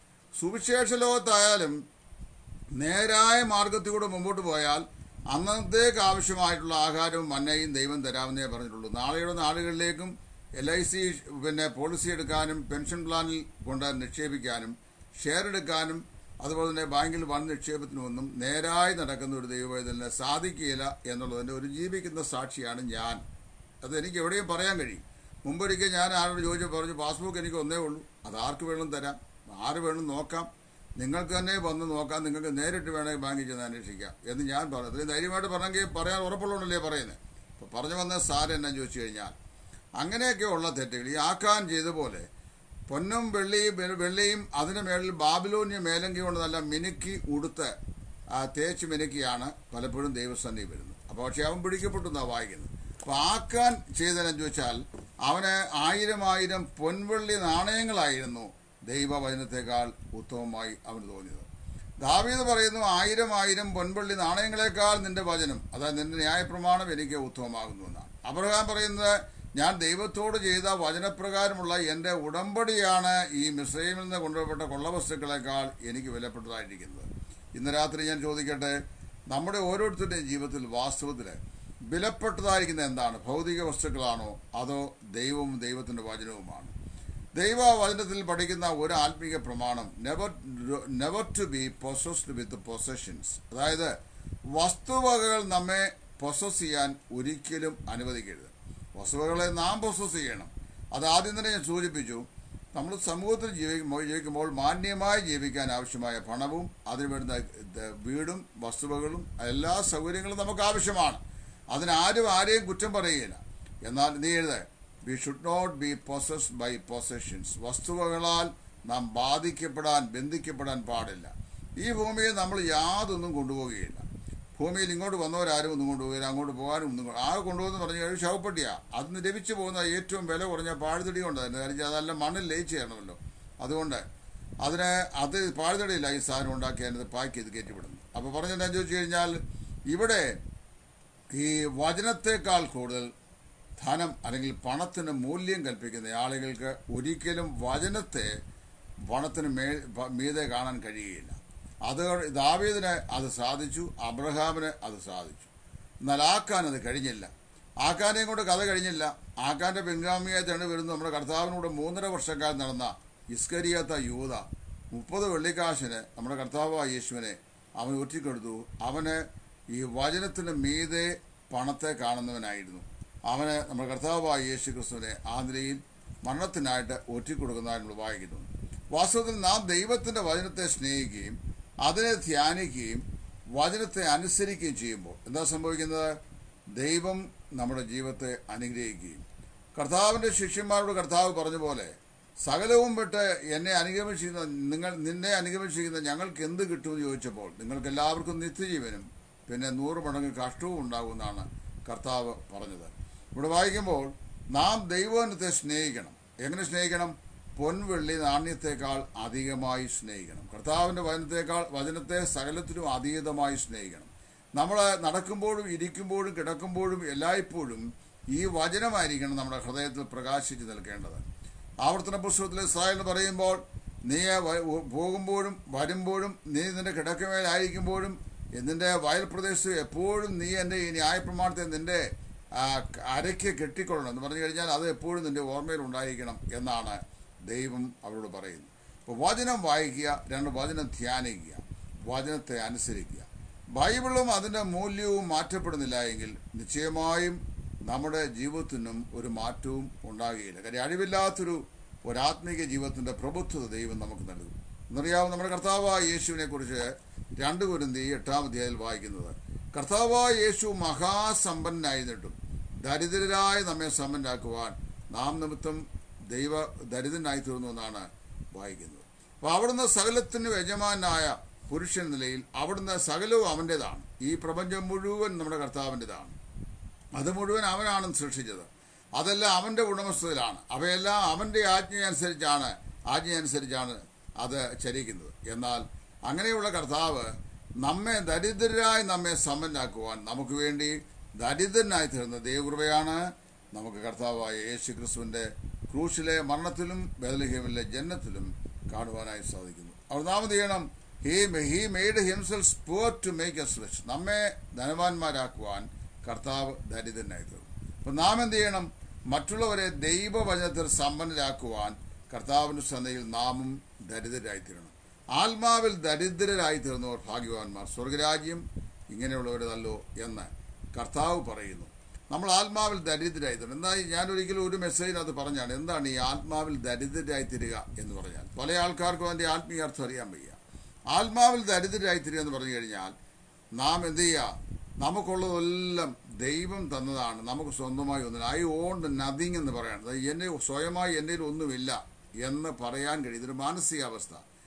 സുവിശേഷ ലോകത്തായാലും നേരായ മാർഗത്തിലൂടെ മുമ്പോട്ട് പോയാൽ അന്നത്തേക്ക് ആവശ്യമായിട്ടുള്ള ആഹാരവും മന്നയും ദൈവം തരാമെന്നേ പറഞ്ഞിട്ടുള്ളൂ നാളെയുടെ നാളുകളിലേക്കും എൽ ഐ സി പിന്നെ പോളിസി എടുക്കാനും പെൻഷൻ പ്ലാനിൽ കൊണ്ട് നിക്ഷേപിക്കാനും ഷെയർ എടുക്കാനും അതുപോലെ തന്നെ ബാങ്കിൽ വൻ നിക്ഷേപത്തിനുമൊന്നും നേരായി നടക്കുന്ന ഒരു ദൈവവേദന സാധിക്കുകയില്ല എന്നുള്ളതിന്റെ ഒരു ജീവിക്കുന്ന സാക്ഷിയാണ് ഞാൻ അത് എനിക്ക് എവിടെയും പറയാൻ കഴിയും മുമ്പൊരിക്കൽ ഞാൻ ആരോട് ചോദിച്ചു പറഞ്ഞു പാസ്ബുക്ക് എനിക്ക് ഒന്നേ ഉള്ളൂ അത് ആർക്ക് വേണം തരാം ആര് വേണം നോക്കാം നിങ്ങൾക്ക് തന്നെ വന്ന് നോക്കാം നിങ്ങൾക്ക് നേരിട്ട് വേണമെങ്കിൽ ബാങ്കിൽ ചെന്ന് അന്വേഷിക്കാം എന്ന് ഞാൻ പറഞ്ഞു അത്രയും ധൈര്യമായിട്ട് പറഞ്ഞെങ്കിൽ പറയാൻ ഉറപ്പുള്ളതുകൊണ്ടല്ലേ പറയുന്നത് അപ്പോൾ പറഞ്ഞു വന്ന സാർ എന്നാ ചോദിച്ചു കഴിഞ്ഞാൽ അങ്ങനെയൊക്കെയുള്ള തെറ്റുകൾ ഈ ആക്കാൻ ചെയ്ത പോലെ പൊന്നും വെള്ളിയും വെ- വെള്ളിയും അതിന് മേളിൽ ബാബിലോന്യ മേലങ്കി കൊണ്ട് നല്ല മിനുക്കി ഉടുത്ത് ആ, തേച്ച് മിനുക്കിയാണ് പലപ്പോഴും ദൈവസന്ധി വരുന്നത് അപ്പോൾ പക്ഷെ അവൻ പിടിക്കപ്പെട്ടു എന്നാണ് വായിക്കുന്നത് അപ്പോൾ ആക്കാൻ ചെയ്തതെന്ന് ചോദിച്ചാൽ അവന് ആയിരം ആയിരം പൊൻവെള്ളി നാണയങ്ങളായിരുന്നു ദൈവവചനത്തെക്കാൾ ഉത്തമമായി അവന് തോന്നിയത് ദാവീദ് പറയുന്നു ആയിരം ആയിരം പൊൻവെള്ളി നാണയങ്ങളെക്കാൾ നിന്റെ വചനം അതായത് നിന്റെ ന്യായപ്രമാണം എനിക്ക് ഉത്തമമാകുന്നു എന്നാണ് അബ്രഹാം പറയുന്നത് ഞാൻ ദൈവത്തോട് ചെയ്ത വചനപ്രകാരമുള്ള എൻ്റെ ഉടമ്പടിയാണ് ഈ മിസ്രൈമിൽ നിന്ന് കൊണ്ടുവരപ്പെട്ട കൊള്ളവസ്തുക്കളെക്കാൾ എനിക്ക് വിലപ്പെട്ടതായിരിക്കുന്നത് ഇന്ന് രാത്രി ഞാൻ ചോദിക്കട്ടെ നമ്മുടെ ഓരോരുത്തരുടെയും ജീവിതത്തിൽ വാസ്തവത്തിൽ വിലപ്പെട്ടതായിരിക്കുന്ന എന്താണ് ഭൗതിക വസ്തുക്കളാണോ അതോ ദൈവവും ദൈവത്തിൻ്റെ വചനവുമാണ് ദൈവ വചനത്തിൽ പഠിക്കുന്ന ഒരു ആത്മീക പ്രമാണം never never to be possessed with possessions അതായത് വസ്തുവകകൾ നമ്മെ പൊസസ് ചെയ്യാൻ ഒരിക്കലും അനുവദിക്കരുത് വസ്തുവകളെ നാം പൊസസ് ചെയ്യണം അത് ആദ്യം തന്നെ ഞാൻ സൂചിപ്പിച്ചു നമ്മൾ സമൂഹത്തിൽ ജീവിക്കുമ്പോൾ ജീവിക്കുമ്പോൾ മാന്യമായി ജീവിക്കാൻ ആവശ്യമായ പണവും അതിന് വേണ്ടുന്ന ദ- വീടും വസ്തുവകളും എല്ലാ സൗകര്യങ്ങളും നമുക്ക് ആവശ്യമാണ് അതിനാരും ആരെയും കുറ്റം പറയുകയില്ല എന്നാൽ നീ എഴുത we should not be possessed by possessions വസ്തുവകളാൽ നാം ബാധിക്കപ്പെടാൻ ബന്ധിക്കപ്പെടാൻ പാടില്ല ഈ ഭൂമിയിൽ നമ്മൾ യാതൊന്നും കൊണ്ടുപോവുകയില്ല ഭൂമിയിൽ ഇങ്ങോട്ട് വന്നവരാരും ഒന്നും കൊണ്ടുപോകില്ല അങ്ങോട്ട് പോകാനും ഒന്നും കൊ- ആ കൊണ്ടുപോകുന്ന പറഞ്ഞു കഴിഞ്ഞാൽ ശവപ്പെട്ടിയാ അതിന് ലഭിച്ചു പോകുന്ന ഏറ്റവും വില കുറഞ്ഞ പാഴ്തടി കൊണ്ട് തന്നെ കാര്യം വെച്ചാൽ അതെല്ലാം മണ്ണിൽ ലയിച്ച് ചെയ്യണമല്ലോ അതുകൊണ്ട് അതിന് അത് പാഴ്തടിയില്ല ഈ സാധനം ഉണ്ടാക്കി അതിനകത്ത് പാക്ക് ചെയ്ത് കയറ്റിവിടുന്നു അപ്പോൾ പറഞ്ഞെന്താ ചോദിച്ചു കഴിഞ്ഞാൽ ഇവിടെ ഈ വചനത്തെക്കാൾ കൂടുതൽ ധനം അല്ലെങ്കിൽ പണത്തിന് മൂല്യം കൽപ്പിക്കുന്ന ആളുകൾക്ക് ഒരിക്കലും വചനത്തെ പണത്തിന് മേ പ- മീതെ കാണാൻ കഴിയുകയില്ല അത് ദാവീദിന് അത് സാധിച്ചു അബ്രഹാമിന് അത് സാധിച്ചു എന്നാൽ ആക്കാൻ അത് കഴിഞ്ഞില്ല ആക്കാനെയും കൊണ്ട് കഥ കഴിഞ്ഞില്ല ആക്കാന്റെ പിൻഗാമിയായി തന്നെ വരുന്ന നമ്മുടെ കർത്താവിനോട് മൂന്നര വർഷക്കാലം നടന്ന ഇസ്കരിയാത്ത യൂത മുപ്പത് വെള്ളിക്കാശിന് നമ്മുടെ കർത്താവായ യേശുവിനെ അവൻ ഒറ്റിക്കൊടുത്തു അവന് ഈ വചനത്തിന് മീതെ പണത്തെ കാണുന്നവനായിരുന്നു അവന് നമ്മുടെ കർത്താവായ യേശു ക്രിസ്തുവിനെ ആ നിലയിൽ മരണത്തിനായിട്ട് ഒറ്റിക്കൊടുക്കുന്നതായി നമ്മൾ വായിക്കുന്നു വാസ്തവത്തിൽ നാം ദൈവത്തിന്റെ വചനത്തെ സ്നേഹിക്കുകയും അതിനെ ധ്യാനിക്കുകയും വചനത്തെ അനുസരിക്കുകയും ചെയ്യുമ്പോൾ എന്താ സംഭവിക്കുന്നത് ദൈവം നമ്മുടെ ജീവിതത്തെ അനുഗ്രഹിക്കുകയും കർത്താവിന്റെ ശിഷ്യന്മാരോട് കർത്താവ് പറഞ്ഞ പോലെ സകലവും വിട്ട് എന്നെ അനുഗമിച്ചിരുന്ന നിങ്ങൾ നിന്നെ അനുഗമിച്ചിരിക്കുന്ന ഞങ്ങൾക്ക് എന്ത് കിട്ടുമെന്ന് ചോദിച്ചപ്പോൾ നിങ്ങൾക്ക് എല്ലാവർക്കും നിത്യജീവനും പിന്നെ നൂറ് മടങ്ങ് കഷ്ടവും ഉണ്ടാകുമെന്നാണ് കർത്താവ് പറഞ്ഞത് ഇവിടെ വായിക്കുമ്പോൾ നാം ദൈവവചനത്തെ സ്നേഹിക്കണം എങ്ങനെ സ്നേഹിക്കണം പൊൻവെള്ളി നാണ്യത്തെക്കാൾ അധികമായി സ്നേഹിക്കണം കർത്താവിന്റെ വചനത്തെക്കാൾ വചനത്തെ സകലത്തിലും അതീതമായി സ്നേഹിക്കണം നമ്മൾ നടക്കുമ്പോഴും ഇരിക്കുമ്പോഴും കിടക്കുമ്പോഴും എല്ലായ്പ്പോഴും ഈ വചനമായിരിക്കണം നമ്മുടെ ഹൃദയത്തിൽ പ്രകാശിച്ച് നിൽക്കേണ്ടത് ആവർത്തന പുസ്തകത്തിൽ ഇസ്രായേൽ എന്ന് പറയുമ്പോൾ നീ വ- പോകുമ്പോഴും വരുമ്പോഴും നീ നിന്റെ കിടക്കമേലായിരിക്കുമ്പോഴും നിന്റെ വയൽ പ്രദേശത്ത് എപ്പോഴും നീ എൻ്റെ ഈ ന്യായപ്രമാണത്തെ നിന്റെ ആ, അരയ്ക്ക് കെട്ടിക്കൊള്ളണം എന്ന് പറഞ്ഞു കഴിഞ്ഞാൽ അത് എപ്പോഴും നിന്റെ ഓർമ്മയിൽ ഉണ്ടായിരിക്കണം എന്നാണ് ദൈവം അവരോട് പറയുന്നത് അപ്പോൾ വചനം വായിക്കുക രണ്ട് വചനം ധ്യാനിക്കുക വചനത്തെ അനുസരിക്കുക ബൈബിളും അതിൻ്റെ മൂല്യവും മാറ്റപ്പെടുന്നില്ല എങ്കിൽ നിശ്ചയമായും നമ്മുടെ ജീവിതത്തിനും ഒരു മാറ്റവും ഉണ്ടാകുകയില്ല കാര്യം അഴിവില്ലാത്തൊരു ഒരാത്മീക ജീവിതത്തിന്റെ പ്രബുദ്ധത ദൈവം നമുക്ക് നൽകും എന്നറിയാവും നമ്മുടെ കർത്താവായ യേശുവിനെ കുറിച്ച് രണ്ട് കുരുന്തി എട്ടാം അധ്യായത്തിൽ വായിക്കുന്നത് കർത്താവായ യേശു മഹാസമ്പന്നനായിരുന്നിട്ടും ദരിദ്രരായ നമ്മെ സമ്പന്നാക്കുവാൻ നാം നിമിത്തം ദൈവ ദരിദ്രനായി തീർന്നു എന്നാണ് വായിക്കുന്നത് അപ്പോൾ അവിടുന്ന് സകലത്തിനും യജമാനായ പുരുഷൻ നിലയിൽ അവിടുന്ന് സകലവും അവൻ്റെതാണ് ഈ പ്രപഞ്ചം മുഴുവൻ നമ്മുടെ കർത്താവിൻ്റെതാണ് അത് മുഴുവൻ അവനാണ് സൃഷ്ടിച്ചത് അതെല്ലാം അവന്റെ ഉടമസ്ഥതയിലാണ് അവയെല്ലാം അവന്റെ ആജ്ഞയനുസരിച്ചാണ് ആജ്ഞയനുസരിച്ചാണ് അത് ചരിക്കുന്നത് എന്നാൽ അങ്ങനെയുള്ള കർത്താവ് നമ്മെ ദരിദ്രരായി നമ്മെ സമ്പന്നാക്കുവാൻ നമുക്ക് വേണ്ടി ദരിദ്രനായി തീർന്ന ദൈവകൃപയാണ് നമുക്ക് കർത്താവായ യേശു ക്രിസ്തുവിന്റെ ക്രൂശിലെ മരണത്തിലും ബദലഹീമിലെ ജന്നത്തിലും കാണുവാനായി സാധിക്കുന്നു അവർ നാം എന്ത് ചെയ്യണം he he made himself poor to make us rich നമ്മെ ധനവാന്മാരാക്കുവാൻ കർത്താവ് ദരിദ്രനായി തീർന്നു അപ്പൊ നാം എന്ത് ചെയ്യണം മറ്റുള്ളവരെ ദൈവവചനത്തിൽ സമ്പന്നരാക്കുവാൻ കർത്താവിന്റെ സന്നയിൽ നാമും ദരിദ്രരായി തീരണം ആത്മാവിൽ ദരിദ്രരായി തീർന്നവർ ഭാഗ്യവാന്മാർ സ്വർഗരാജ്യം ഇങ്ങനെയുള്ളവരതല്ലോ എന്ന് കർത്താവ് പറയുന്നു നമ്മൾ ആത്മാവിൽ ദരിദ്രരായി തീരണം എന്താ ഞാൻ ഒരിക്കലും ഒരു മെസ്സേജിനകത്ത് പറഞ്ഞാണ് എന്താണ് ഈ ആത്മാവിൽ ദരിദ്രരായി തീരുക എന്ന് പറഞ്ഞാൽ പല ആൾക്കാർക്കും അതിന്റെ ആത്മീയ അർത്ഥം അറിയാൻ വയ്യ ആത്മാവിൽ ദരിദ്രരായി തീരുക എന്ന് പറഞ്ഞു കഴിഞ്ഞാൽ നാം എന്ത് ചെയ്യുക നമുക്കുള്ളതെല്ലാം ദൈവം തന്നതാണ് നമുക്ക് സ്വന്തമായി ഒന്നില്ല ഐ ഓണ്ട് നത്തിങ് എന്ന് പറയാണ് അതായത് എന്നെ സ്വയമായി എൻ്റെ ഒന്നുമില്ല എന്ന് പറയാൻ കഴിയും ഇതൊരു മാനസികാവസ്ഥ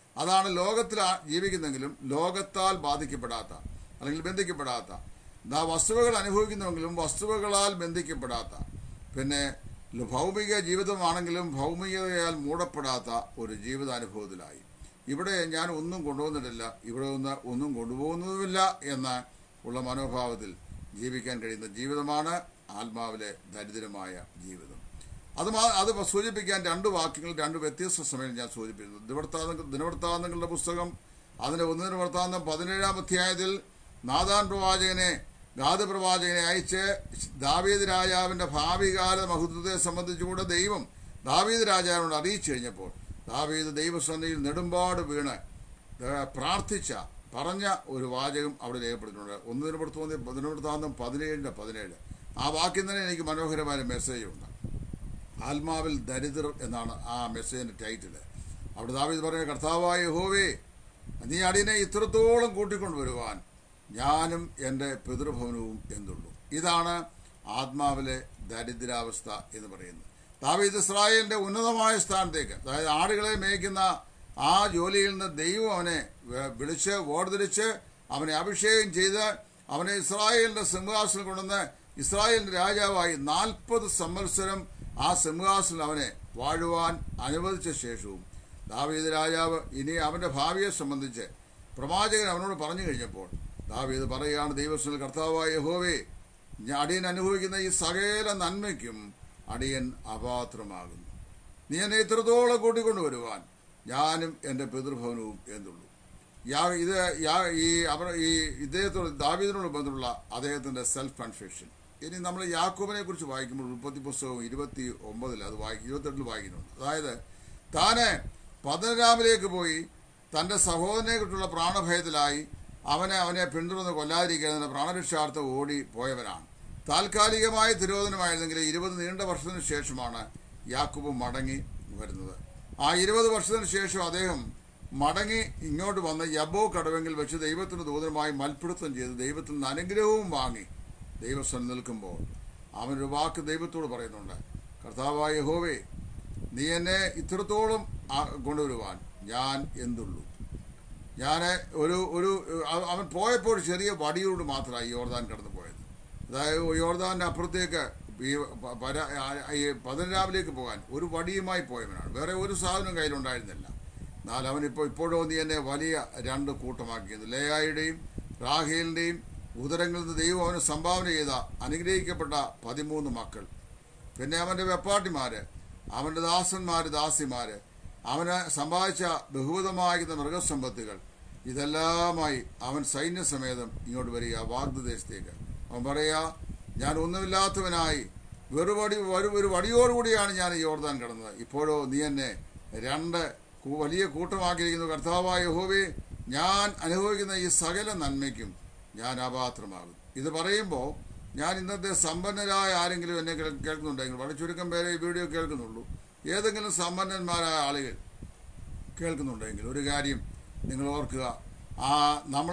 അതാണ് ലോകത്തിൽ ആ- ജീവിക്കുന്നെങ്കിലും ലോകത്താൽ ബാധിക്കപ്പെടാത്ത അല്ലെങ്കിൽ ബന്ധിക്കപ്പെടാത്ത ദാ വസ്തുവകൾ അനുഭവിക്കുന്നുവെങ്കിലും വസ്തുവകളാൽ ബന്ധിക്കപ്പെടാത്ത പിന്നെ ല- ഭൗമിക ജീവിതമാണെങ്കിലും ഭൗമികതയാൽ മൂടപ്പെടാത്ത ഒരു ജീവിതാനുഭവത്തിലായി ഇവിടെ ഞാൻ ഒന്നും കൊണ്ടുവന്നിട്ടില്ല ഇവിടെ ഒന്ന് ഒന്നും കൊണ്ടുപോകുന്നതുമില്ല എന്ന ഉള്ള മനോഭാവത്തിൽ ജീവിക്കാൻ കഴിയുന്ന ജീവിതമാണ് ആത്മാവിലെ ദരിദ്രമായ ജീവിതം അത് മാ- അത് സൂചിപ്പിക്കാൻ രണ്ട് വാക്യങ്ങൾ രണ്ട് വ്യത്യസ്ത സമയം ഞാൻ സൂചിപ്പിക്കുന്നു ദിനവൃത്താന്ത ദിനവൃത്താന്തങ്ങളുടെ പുസ്തകം അതിന്റെ ഒന്നിന് വൃത്താന്തം പതിനേഴാം അധ്യായത്തിൽ നാദാൻ പ്രവാചകനെ ഗാദ പ്രവാചകനെ അയച്ച് ദാവീദ് രാജാവിന്റെ ഭാവികാല മഹത്വത്തെ സംബന്ധിച്ചുകൂടെ ദൈവം ദാവീദ് രാജാവിനോട് അറിയിച്ചു കഴിഞ്ഞപ്പോൾ ദാവീദ് ദൈവസന്നിധിയിൽ നെടുമ്പാട് വീണ് ഏഹ്, പ്രാർത്ഥിച്ച പറഞ്ഞ ഒരു വാചകം അവിടെ രേഖപ്പെടുത്തിയിട്ടുണ്ട് ഒന്ന് ദിനപ്പെടുത്തുന്ന ദിനപ്പെടുത്താന്തം പതിനേഴിന്റെ പതിനേഴ് ആ വാക്യം തന്നെ എനിക്ക് മനോഹരമായ മെസ്സേജ് ഉണ്ട് ആത്മാവിൽ ദരിദ്രർ എന്നാണ് ആ മെസ്സേജിന്റെ ടൈറ്റില് അവിടെ ദാവീദ് പറഞ്ഞ കർത്താവായ യഹോവേ നീ അടിയനെ ഇത്രത്തോളം കൂട്ടിക്കൊണ്ടുവരുവാൻ ഞാനും എൻ്റെ പിതൃഭവനവും എന്തുള്ളൂ ഇതാണ് ആത്മാവിലെ ദരിദ്രാവസ്ഥ എന്ന് പറയുന്നത് ദാവീദ് ഇസ്രായേലിന്റെ ഉന്നതമായ സ്ഥാനത്തേക്ക് അതായത് ആടുകളെ മേയ്ക്കുന്ന ആ ജോലിയിൽ നിന്ന് ദൈവം അവനെ വ- വിളിച്ച് വേർതിരിച്ച് അവനെ അഭിഷേകം ചെയ്ത് അവനെ ഇസ്രായേലിന്റെ സിംഹാസനം കൊണ്ടുവന്ന് ഇസ്രായേലിന്റെ രാജാവായി നാൽപ്പത് സംവത്സരം ആ സിംഹാസനം അവനെ വാഴുവാൻ അനുവദിച്ച ശേഷവും ദാവീദ് രാജാവ് ഇനി അവന്റെ ഭാവിയെ സംബന്ധിച്ച് പ്രവാചകൻ അവനോട് പറഞ്ഞു കഴിഞ്ഞപ്പോൾ ദാവീദ് പറയുകയാണ് ദൈവസ്ഥ കർത്താവായ യഹോവേ ഞാൻ അടിയൻ അനുഭവിക്കുന്ന ഈ സകല നന്മയ്ക്കും അടിയൻ അപാത്രമാകുന്നു നീ എന്നെ ഇത്രത്തോളം കൂട്ടിക്കൊണ്ടുവരുവാൻ ഞാനും എൻ്റെ പിതൃഭവനവും എന്തുള്ളൂ യാ ഇത് യാ ഈ അവർ ഈ ഇദ്ദേഹത്തോട് ദാവീദിനോട് ബന്ധമുള്ള അദ്ദേഹത്തിന്റെ സെൽഫ് കൺഫെഷൻ ഇനി നമ്മൾ യാക്കോബിനെ കുറിച്ച് വായിക്കുമ്പോൾ ഉൽപ്പത്തി പുസ്തകം ഇരുപത്തി ഒമ്പതിൽ അത് വായിക്കും ഇരുപത്തെട്ടിൽ വായിക്കുന്നുണ്ട് അതായത് താന് പതിനാമിലേക്ക് പോയി തന്റെ സഹോദരനെ കുറിച്ചുള്ള പ്രാണഭയത്തിലായി അവനെ അവനെ പിന്തുടർന്ന് കൊല്ലാതിരിക്കുന്നതിന് പ്രാണരക്ഷാർത്ഥം ഓടി പോയവനാണ് താൽക്കാലികമായ തിരോധനമായിരുന്നെങ്കിൽ ഇരുപത് നീണ്ട വർഷത്തിന് ശേഷമാണ് യാക്കൂബ് മടങ്ങി വരുന്നത് ആ ഇരുപത് വർഷത്തിന് ശേഷം അദ്ദേഹം മടങ്ങി ഇങ്ങോട്ട് വന്ന് യബോ കടവെങ്കിൽ വെച്ച് ദൈവത്തിന് ദൂതനുമായി മൽപ്പിടുത്തം ചെയ്ത് ദൈവത്തിൽ നിന്ന് അനുഗ്രഹവും വാങ്ങി ദൈവസ്ഥൻ നിൽക്കുമ്പോൾ അവനൊരു വാക്ക് ദൈവത്തോട് പറയുന്നുണ്ട് കർത്താവായ യഹോവേ നീ എന്നെ ഇത്രത്തോളം ആ- കൊണ്ടുവരുവാൻ ഞാൻ എന്തുള്ളൂ ഞാൻ ഒരു ഒരു അവ- അവൻ പോയപ്പോൾ ചെറിയ വടിയോട് മാത്രമായി യോർദാൻ കടന്നു പോയത് അതായത് യോർദാന്റെ അപ്പുറത്തേക്ക് ഈ പ- പര- ആ- ഈ പതിനാമിലേക്ക് പോകാൻ ഒരു വടിയുമായി പോയവനാണ് വേറെ ഒരു സാധനവും കയ്യിലുണ്ടായിരുന്നില്ല എന്നാൽ അവൻ ഇപ്പോൾ ഇപ്പോഴോ നീ എന്നെ വലിയ രണ്ട് കൂട്ടമാക്കിയത് ലേയായുടെയും റാഹേലിന്റെയും ഉദരങ്ങളിൽ നിന്ന് ദൈവം അവന് സംഭാവന ചെയ്ത അനുഗ്രഹിക്കപ്പെട്ട പതിമൂന്ന് മക്കൾ പിന്നെ അവന്റെ വെപ്പാട്ടിമാര് അവന്റെ ദാസന്മാര് ദാസിമാര് അവന് സമ്പാദിച്ച ബഹുവിധമായിരുന്ന മൃഗസമ്പത്തുകൾ ഇതെല്ലാമായി അവൻ സൈന്യസമേതം ഇങ്ങോട്ട് വരിക വാഗ്ദദേശത്തേക്ക് അവൻ പറയാ ഞാൻ ഒന്നുമില്ലാത്തവനായി വെറുപടി ഒരു ഒരു വടിയോടുകൂടിയാണ് ഞാൻ ഈ യോർദാൻ കടന്നത് ഇപ്പോഴോ നീ എന്നെ രണ്ട് കു- വലിയ കൂട്ടമാക്കിയിരിക്കുന്നു കർത്താവായ യഹോവേ ഞാൻ അനുഭവിക്കുന്ന ഈ സകല നന്മയ്ക്കും ഞാൻ അപാത്രമാകും ഇത് പറയുമ്പോൾ ഞാൻ ഇന്നത്തെ സമ്പന്നരായ ആരെങ്കിലും എന്നെ കേൾ- കേൾക്കുന്നുണ്ടെങ്കിൽ വളരെ ചുരുക്കം പേരെ ഈ വീഡിയോ കേൾക്കുന്നുള്ളൂ ഏതെങ്കിലും സമ്പന്നന്മാരായ ആളുകൾ കേൾക്കുന്നുണ്ടെങ്കിൽ ഒരു കാര്യം നിങ്ങൾ ഓർക്കുക ആ നമ്മൾ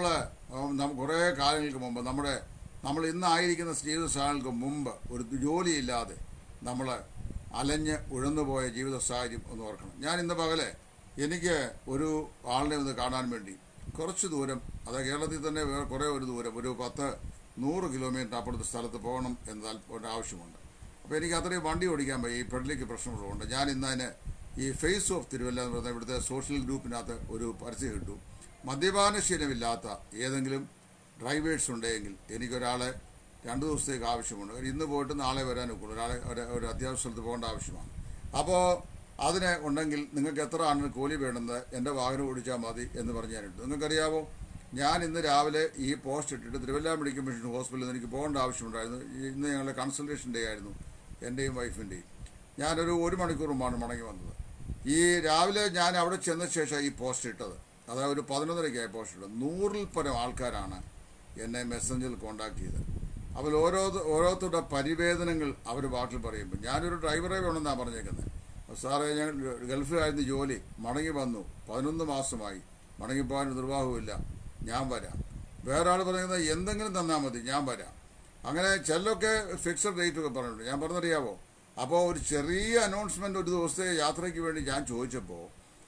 കുറേ കാലങ്ങൾക്ക് മുമ്പ് നമ്മുടെ നമ്മൾ ഇന്നായിരിക്കുന്ന ജീവിത സാഹചര്യങ്ങൾക്ക് മുമ്പ് ഒരു ജോലിയില്ലാതെ നമ്മൾ അലഞ്ഞ് ഉഴന്നുപോയ ജീവിത സാഹചര്യം ഒന്ന് ഓർക്കണം ഞാൻ ഇന്ന് പകലെ എനിക്ക് ഒരു ആളിനെ ഒന്ന് കാണാൻ വേണ്ടി കുറച്ച് ദൂരം അത് കേരളത്തിൽ തന്നെ വേറെ കുറേ ഒരു ദൂരം ഒരു പത്ത് നൂറ് കിലോമീറ്റർ അപ്പുറത്തെ സ്ഥലത്ത് പോകണം എന്ന് താല്പ- ഒരു ആവശ്യമുണ്ട് അപ്പോൾ എനിക്ക് അത്രയും വണ്ടി ഓടിക്കാൻ പറ്റും ഈ പെഡലിക്ക് പ്രശ്നമുള്ളതുകൊണ്ട് ഞാൻ ഇന്ന് അതിന് ഈ ഫേസ് ഓഫ് തിരുവല്ല എന്ന് പറയുന്ന ഇവിടുത്തെ സോഷ്യൽ ഗ്രൂപ്പിനകത്ത് ഒരു പരസ്യം കിട്ടു മദ്യപാനശീലമില്ലാത്ത ഏതെങ്കിലും ഡ്രൈവേഴ്സ് ഉണ്ടെങ്കിൽ എനിക്കൊരാളെ രണ്ട് ദിവസത്തേക്ക് ആവശ്യമുണ്ട് കാര്യം ഇന്ന് പോയിട്ട് നാളെ വരാൻ ഒക്കുള്ളൂ ഒരാളെ ഒരു ഒരു അത്യാവശ്യ സ്ഥലത്ത് പോകേണ്ട ആവശ്യമാണ് അപ്പോൾ അതിന് ഉണ്ടെങ്കിൽ നിങ്ങൾക്ക് എത്ര ആണ് കൂലി വേണമെന്ന് എൻ്റെ വാഹനം ഓടിച്ചാൽ മതി എന്ന് പറഞ്ഞ് ഞാനിട്ടു നിങ്ങൾക്കറിയാമോ ഞാൻ ഇന്ന് രാവിലെ ഈ പോസ്റ്റ് ഇട്ടിട്ട് തിരുവല്ല മെഡിക്കൽ മിഷൻ ഹോസ്പിറ്റലിൽ നിന്ന് എനിക്ക് പോകേണ്ട ആവശ്യമുണ്ടായിരുന്നു ഈ- ഇന്ന് ഞങ്ങളുടെ കൺസൾട്ടേഷൻ ഡേ ആയിരുന്നു എൻ്റെയും വൈഫിൻ്റെയും ഞാനൊരു ഒരു മണിക്കൂർ മുമ്പാണ് മടങ്ങി വന്നത് ഈ രാവിലെ ഞാൻ അവിടെ ചെന്ന ശേഷം ഈ പോസ്റ്റ് ഇട്ടത് അതായത് ഒരു പതിനൊന്നരയ്ക്കായി പോസ്റ്റ് ഇട്ടത് നൂറിൽ പരം ആൾക്കാരാണ് എന്നെ മെസ്സഞ്ചറിൽ കോണ്ടാക്ട് ചെയ്തത് അപ്പോൾ ഓരോ ഓരോരുത്തരുടെ പരിവേദനങ്ങൾ അവർ വാക്കിൽ പറയുമ്പോൾ ഞാനൊരു ഡ്രൈവറെ വേണമെന്നാണ് പറഞ്ഞേക്കുന്നത് സാറേ ഞാൻ ഗൾഫിലായിരുന്നു ജോലി മടങ്ങി വന്നു പതിനൊന്ന് മാസമായി മടങ്ങിപ്പോകാൻ നിർവാഹവുമില്ല ഞാൻ വരാം വേറെ ആൾ പറയുന്നത് എന്തെങ്കിലും തന്നാൽ മതി ഞാൻ വരാം അങ്ങനെ ചിലരൊക്കെ ഫിക്സഡ് റേറ്റ് ഒക്കെ പറഞ്ഞിട്ടുണ്ട് ഞാൻ പറഞ്ഞറിയാവോ അപ്പോൾ ഒരു ചെറിയ അനൗൺസ്മെന്റ് ഒരു ദിവസത്തെ യാത്രയ്ക്ക് വേണ്ടി ഞാൻ ചോദിച്ചപ്പോൾ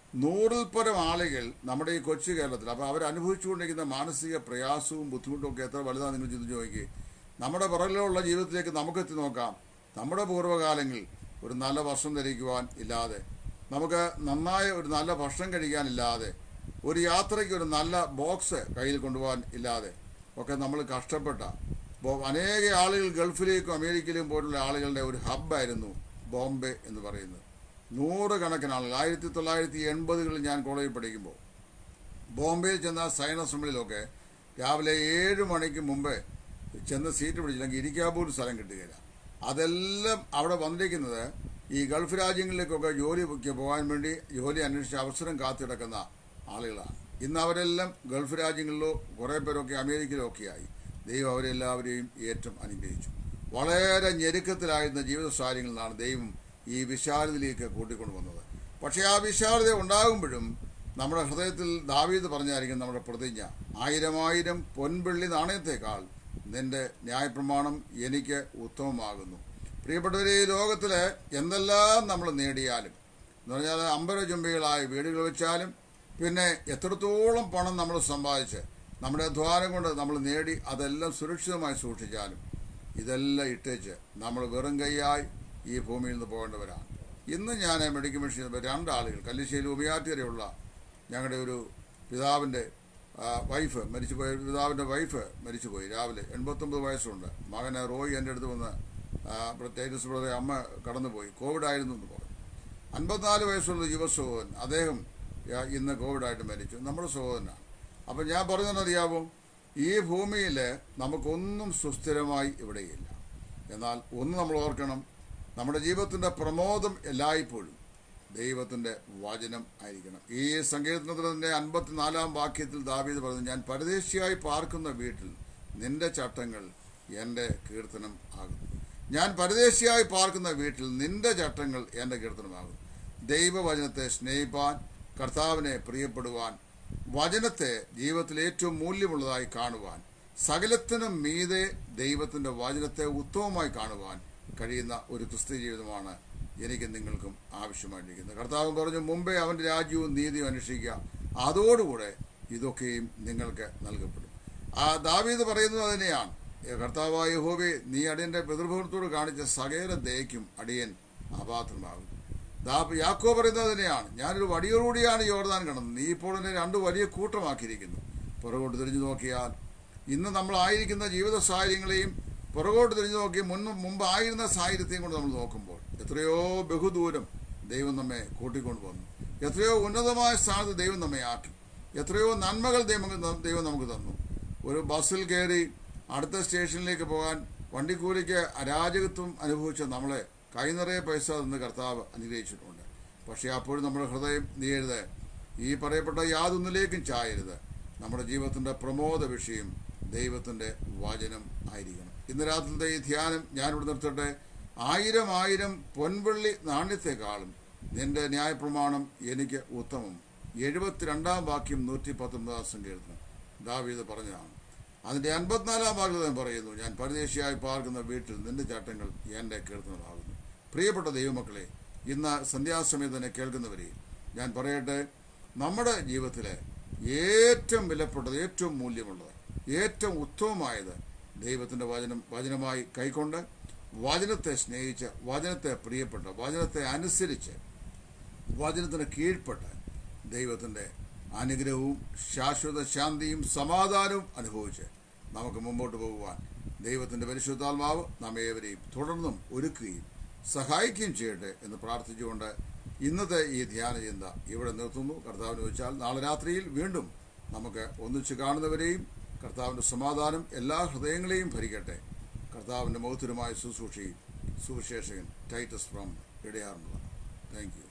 നൂറിൽ പരം ആളുകൾ നമ്മുടെ ഈ കൊച്ചു കേരളത്തിൽ അപ്പോൾ അവർ അനുഭവിച്ചുകൊണ്ടിരിക്കുന്ന മാനസിക പ്രയാസവും ബുദ്ധിമുട്ടും ഒക്കെ എത്ര വലുതാണ് നിങ്ങൾ ചിന്തിച്ച് നോക്കി നമ്മുടെ പുറകിലുള്ള ജീവിതത്തിലേക്ക് നമുക്കെത്തി നോക്കാം നമ്മുടെ പൂർവ്വകാലങ്ങളിൽ ഒരു നല്ല വസ്ത്രം ധരിക്കുവാൻ ഇല്ലാതെ നമുക്ക് നന്നായ ഒരു നല്ല ഭക്ഷണം കഴിക്കാനില്ലാതെ ഒരു യാത്രയ്ക്ക് ഒരു നല്ല ബോക്സ് കയ്യിൽ കൊണ്ടുപോകാൻ ഇല്ലാതെ ഒക്കെ നമ്മൾ കഷ്ടപ്പെട്ട ബോ- അനേക ആളുകൾ ഗൾഫിലേക്കും അമേരിക്കയിലും പോയിട്ടുള്ള ആളുകളുടെ ഒരു ഹബ്ബായിരുന്നു ബോംബെ എന്ന് പറയുന്നത് നൂറുകണക്കിന് ആളുകൾ ആയിരത്തി തൊള്ളായിരത്തി എൺപതുകളിൽ ഞാൻ കോളേജിൽ പഠിക്കുമ്പോൾ ബോംബെയിൽ ചെന്ന സൈൻ അസംബ്ലിയിലൊക്കെ രാവിലെ ഏഴ് മണിക്ക് മുമ്പേ ചെന്ന് സീറ്റ് പിടിച്ചില്ലെങ്കിൽ ഇരിക്കാൻ പോലും സ്ഥലം കിട്ടുകയില്ല അതെല്ലാം അവിടെ വന്നിരിക്കുന്നത് ഈ ഗൾഫ് രാജ്യങ്ങളിലേക്കൊക്കെ ജോലിക്ക് പോകാൻ വേണ്ടി ജോലി അന്വേഷിച്ച് അവസരം കാത്തിടക്കുന്ന ആളുകളാണ് ഇന്ന് അവരെല്ലാം ഗൾഫ് രാജ്യങ്ങളിലോ കുറേ പേരൊക്കെ അമേരിക്കയിലോ ഒക്കെയായി ദൈവം അവരെല്ലാവരെയും ഏറ്റവും അനുഗ്രഹിച്ചു വളരെ ഞെരുക്കത്തിലായിരുന്ന ജീവിത സാഹചര്യങ്ങളിൽ നിന്നാണ് ദൈവം ഈ വിശാലതയിലേക്ക് കൂട്ടിക്കൊണ്ടുവന്നത് പക്ഷേ ആ വിശാലത ഉണ്ടാകുമ്പോഴും നമ്മുടെ ഹൃദയത്തിൽ ദാവീദ് പറഞ്ഞായിരിക്കും നമ്മുടെ പ്രതിജ്ഞ ആയിരം ആയിരം പൊൻവെള്ളി നാണയത്തേക്കാൾ നിന്റെ ന്യായപ്രമാണം എനിക്ക് ഉത്തമമാകുന്നു പ്രിയപ്പെട്ടവരെ ഈ ലോകത്തിൽ എന്തെല്ലാം നമ്മൾ നേടിയാലും എന്ന് പറഞ്ഞാൽ അമ്പരചുംബികളായ വീടുകൾ വെച്ചാലും പിന്നെ എത്രത്തോളം പണം നമ്മൾ സമ്പാദിച്ച് നമ്മുടെ അധ്വാനം കൊണ്ട് നമ്മൾ നേടി അതെല്ലാം സുരക്ഷിതമായി സൂക്ഷിച്ചാലും ഇതെല്ലാം ഇട്ടേച്ച് നമ്മൾ വെറും കൈയായി ഈ ഭൂമിയിൽ നിന്ന് പോകേണ്ടവരാണ് ഇന്ന് ഞാൻ മെഡിക്കൽ മെഷീൻ രണ്ടാളുകൾ കല്ലിശ്ശേരി ഉമിയാറ്റിവരെയുള്ള ഞങ്ങളുടെ ഒരു പിതാവിൻ്റെ ആ, വൈഫ് മരിച്ചുപോയ ഒരു പിതാവിൻ്റെ വൈഫ് മരിച്ചുപോയി രാവിലെ എൺപത്തൊമ്പത് വയസ്സുണ്ട് മകന് റോയി എൻ്റെ അടുത്ത് വന്ന് പ്രത്യേകിച്ച് ബ്രദറെ അമ്മ കടന്നുപോയി കോവിഡ് ആയിരുന്നു എന്ന് പറഞ്ഞു അൻപത്തിനാല് വയസ്സുള്ള യുവ സഹോദരൻ അദ്ദേഹം ആ, ഇന്ന് കോവിഡായിട്ട് മരിച്ചു നമ്മുടെ സഹോദരനാണ് അപ്പം ഞാൻ പറഞ്ഞതെന്നറിയാമോ ഈ ഭൂമിയിൽ നമുക്കൊന്നും സുസ്ഥിരമായി ഇവിടെയില്ല എന്നാൽ ഒന്ന് നമ്മൾ ഓർക്കണം നമ്മുടെ ജീവിതത്തിൻ്റെ പ്രമോദം എല്ലായ്പ്പോഴും ദൈവത്തിൻ്റെ വചനം ആയിരിക്കണം ഈ സങ്കീർത്തനത്തിൻ്റെ അൻപത്തിനാലാം വാക്യത്തിൽ ദാവീദ് പറഞ്ഞു ഞാൻ പരദേശിയായി പാർക്കുന്ന വീട്ടിൽ നിന്റെ ചട്ടങ്ങൾ എൻ്റെ കീർത്തനം ആകുന്നു ഞാൻ പരദേശിയായി പാർക്കുന്ന വീട്ടിൽ നിന്റെ ചട്ടങ്ങൾ എൻ്റെ കീർത്തനമാകും ദൈവവചനത്തെ സ്നേഹിപ്പാൻ കർത്താവിനെ പ്രിയപ്പെടുവാൻ വചനത്തെ ജീവിതത്തിൽ ഏറ്റവും മൂല്യമുള്ളതായി കാണുവാൻ സകലത്തിനും മീതെ ദൈവത്തിൻ്റെ വചനത്തെ ഉത്തമമായി കാണുവാൻ കഴിയുന്ന ഒരു ക്രിസ്ത്യ ജീവിതമാണ് എനിക്ക് നിങ്ങൾക്കും ആവശ്യമായിരിക്കുന്നത് കർത്താവ് പറഞ്ഞു മുമ്പേ അവൻ്റെ രാജ്യവും നീതിയും അന്വേഷിക്കുക അതോടുകൂടെ ഇതൊക്കെയും നിങ്ങൾക്ക് നൽകപ്പെടും ആ ദാവീദ് പറയുന്നത് അതിനെയാണ് "ഏ കർത്താവായ യഹോവേ നീ അടിയന്റെ പിതൃഭവനത്തോട് കാണിച്ച സകല ദയക്കും അടിയൻ അപാത്രമാകും ദാ- യാക്കോ പറയുന്നത് തന്നെയാണ് ഞാനൊരു വടിയോടുകൂടിയാണ് യോർദാൻ കടന്നത് നീ ഇപ്പോൾ എന്നെ രണ്ട് വലിയ കൂട്ടമാക്കിയിരിക്കുന്നു പുറകോട്ട് തിരിഞ്ഞു നോക്കിയാൽ ഇന്ന് നമ്മളായിരിക്കുന്ന ജീവിത സാഹചര്യങ്ങളെയും പുറകോട്ട് തിരിഞ്ഞു നോക്കി മുൻ മുമ്പ് ആയിരുന്ന സാഹചര്യത്തെയും കൊണ്ട് നമ്മൾ നോക്കുമ്പോൾ എത്രയോ ബഹുദൂരം ദൈവം നമ്മെ കൂട്ടിക്കൊണ്ടു വന്നു എത്രയോ ഉന്നതമായ സ്ഥാനത്ത് ദൈവം നമ്മെ ആക്കി എത്രയോ നന്മകൾ ദൈവം ദൈവം നമുക്ക് തന്നു ഒരു ബസ്സിൽ കയറി അടുത്ത സ്റ്റേഷനിലേക്ക് പോകാൻ വണ്ടിക്കൂലിക്ക് അരാജകത്വം അനുഭവിച്ച നമ്മളെ കൈനിറയെ പൈസ തന്ന് കർത്താവ് അനുഗ്രഹിച്ചിട്ടുണ്ട് പക്ഷേ അപ്പോഴും നമ്മുടെ ഹൃദയം നീയരുത് ഈ പറയപ്പെട്ട യാതൊന്നിലേക്കും ചായരുത് നമ്മുടെ ജീവിതത്തിൻ്റെ പ്രമോദ വിഷയം ദൈവത്തിൻ്റെ വചനം ആയിരിക്കണം ഇന്ന് രാത്രിത്തെ ഈ ധ്യാനം ഞാനിവിടെ നിർത്തട്ടെ ആയിരം ആയിരം പൊൻവെള്ളി നാണ്യത്തെക്കാളും നിന്റെ ന്യായപ്രമാണം എനിക്ക് ഉത്തമം എഴുപത്തിരണ്ടാം വാക്യം നൂറ്റി പത്തൊമ്പതാം സങ്കീർത്തനം ദാവീദ് പറഞ്ഞതാണ് അതിന്റെ അൻപത്തിനാലാം ഭാഗത്ത് പറയുന്നു ഞാൻ പരദേശിയായി പാർക്കുന്ന വീട്ടിൽ നിന്റെ ചട്ടങ്ങൾ എൻ്റെ കീർത്തനമാകുന്നു പ്രിയപ്പെട്ട ദൈവമക്കളെ ഇന്ന് സന്ധ്യാസമയത്ത് തന്നെ കേൾക്കുന്നവരെ ഞാൻ പറയട്ടെ നമ്മുടെ ജീവിതത്തിലെ ഏറ്റവും വിലപ്പെട്ടത് ഏറ്റവും മൂല്യമുള്ളത് ഏറ്റവും ഉത്തമമായത് ദൈവത്തിൻ്റെ വചനം വചനമായി കൈക്കൊണ്ട് വചനത്തെ സ്നേഹിച്ച് വചനത്തെ പ്രിയപ്പെട്ട് വചനത്തെ അനുസരിച്ച് വചനത്തിന് കീഴ്പ്പെട്ട് ദൈവത്തിൻ്റെ അനുഗ്രഹവും ശാശ്വത ശാന്തിയും സമാധാനവും അനുഭവിച്ച് നമുക്ക് മുമ്പോട്ട് പോകുവാൻ ദൈവത്തിൻ്റെ പരിശുദ്ധാത്മാവ് നമ്മേവരെയും തുടർന്നും ഒരുക്കുകയും സഹായിക്കുകയും ചെയ്യട്ടെ എന്ന് പ്രാർത്ഥിച്ചുകൊണ്ട് ഇന്നത്തെ ഈ ധ്യാന ചിന്ത ഇവിടെ നിർത്തുന്നു കർത്താവിന് വെച്ചാൽ നാളെ രാത്രിയിൽ വീണ്ടും നമുക്ക് ഒന്നിച്ച് കാണുന്നവരെയും കർത്താവിൻ്റെ സമാധാനം എല്ലാ ഹൃദയങ്ങളെയും ഭരിക്കട്ടെ കർത്താവിൻ്റെ മൗത്തിനുമായ ശുശ്രൂഷയും സുവിശേഷകൻ ടൈറ്റസ് ഫ്രം ഇടയാറുള്ള താങ്ക് യു